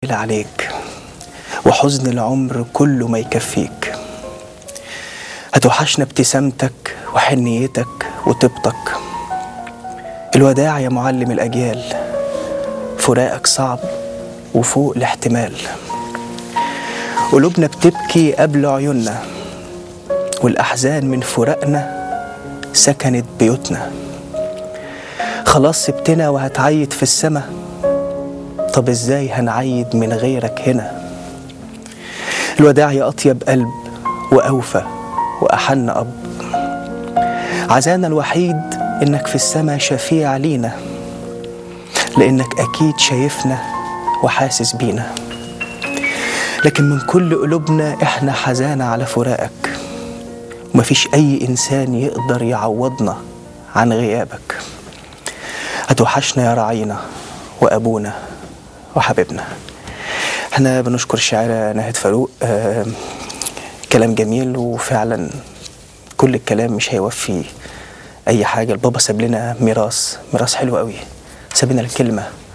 عليك وحزن العمر كله ما يكفيك هتوحشنا ابتسامتك وحنيتك وطيبتك الوداع يا معلم الأجيال فراقك صعب وفوق الاحتمال قلوبنا بتبكي قبل عيوننا والأحزان من فراقنا سكنت بيوتنا خلاص سبتنا وهتعيد في السما طب ازاي هنعيد من غيرك هنا الوداع يا أطيب قلب وأوفى وأحن أب عزانا الوحيد إنك في السما شفيع لينا لأنك أكيد شايفنا وحاسس بينا لكن من كل قلوبنا إحنا حزانة على فراقك ومفيش أي إنسان يقدر يعوضنا عن غيابك هتوحشنا يا راعينا وأبونا وحبيبنا احنا بنشكر الشاعرة ناهد فاروق آه كلام جميل وفعلا كل الكلام مش هيوفي أي حاجة البابا ساب لنا ميراث ميراث حلو قوي ساب لنا الكلمة